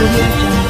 audio jungle.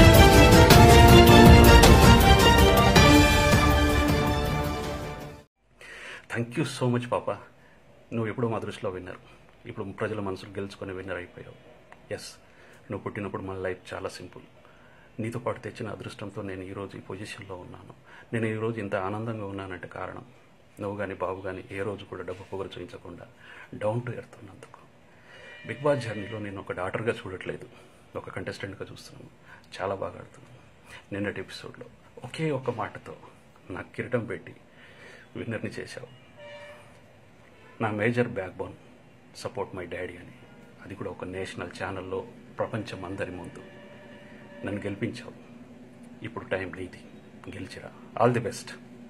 Thank you so much పాప నువ్వు ఎప్పుడూ మా దృష్టిలో విన్నర్ ఇప్పుడు ప్రజల మనసులు గెలుచుకొని విన్నర్ అయిపోయావు ఎస్ నువ్వు పుట్టినప్పుడు మన లైఫ్ చాలా సింపుల్ నీతో పాటు తెచ్చిన అదృష్టంతో నేను ఈరోజు ఈ పొజిషన్లో ఉన్నాను నేను ఈరోజు ఇంత ఆనందంగా ఉన్నానంటే కారణం నువ్వు కానీ బాబు కానీ ఏ రోజు కూడా డబ్బు పొగరు చూపించకుండా డౌన్ టు ఎర్త్ ఉన్నందుకు బిగ్ బాస్ జర్నీలో నేను ఒక డాక్టర్గా చూడట్లేదు ఒక కంటెస్టెంట్గా చూస్తున్నాను చాలా బాగా ఆడుతున్నాను నిన్నటి ఎపిసోడ్లో ఒకే ఒక్క మాటతో నాకు కిరీటం పెట్టి విన్నర్ని చేశావు నా major backbone support my daddy అని అది కూడా ఒక నేషనల్ ఛానల్లో ప్రపంచం అందరి ముందు నన్ను గెలిపించావు ఇప్పుడు టైం నీది గెలిచిరా all the best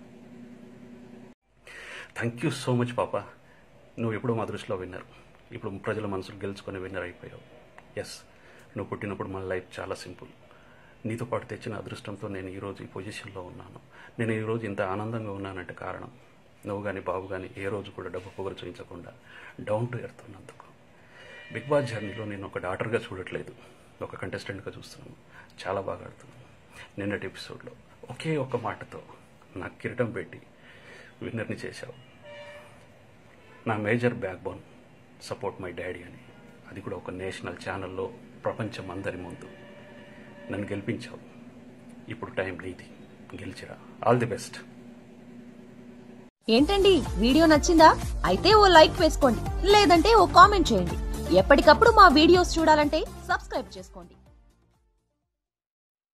thank you so much పాప నువ్వు ఎప్పుడూ మా దృష్టిలో విన్నర్ ఇప్పుడు ప్రజల మనసులు గెలుచుకొని విన్నర్ అయిపోయావు ఎస్ నువ్వు పుట్టినప్పుడు మన లైఫ్ చాలా సింపుల్ నీతో పాటు తెచ్చిన అదృష్టంతో నేను ఈరోజు ఈ పొజిషన్లో ఉన్నాను నేను ఈరోజు ఇంత ఆనందంగా ఉన్నానంటే కారణం నువ్వు కానీ బాబు కానీ ఏ రోజు కూడా డబ్బు పొగరు చూపించకుండా డౌన్ టు ఎర్త్ ఉన్నందుకు బిగ్ బాస్ జర్నీలో నేను ఒక డాక్టర్గా చూడట్లేదు ఒక కంటెస్టెంట్గా చూస్తున్నాను చాలా బాగా ఆడుతున్నాను నిన్నటి ఎపిసోడ్లో ఒకే ఒక్క మాటతో నాకు కిరీటం పెట్టి విన్నర్ని చేశావు నా major backbone support my daddy అని అది కూడా ఒక నేషనల్ ఛానల్లో ప్రపంచం అందరి ముందు నన్ను గెలిపించావు ఇప్పుడు టైం నీది గెలిచిరా ఆల్ ది బెస్ట్ ఏంటండి వీడియో నచ్చిందా అయితే ఓ లైక్ వేసుకోండి లేదంటే ఓ కామెంట్ చేయండి ఎప్పటికప్పుడు మా వీడియోస్ చూడాలంటే సబ్స్క్రైబ్ చేసుకోండి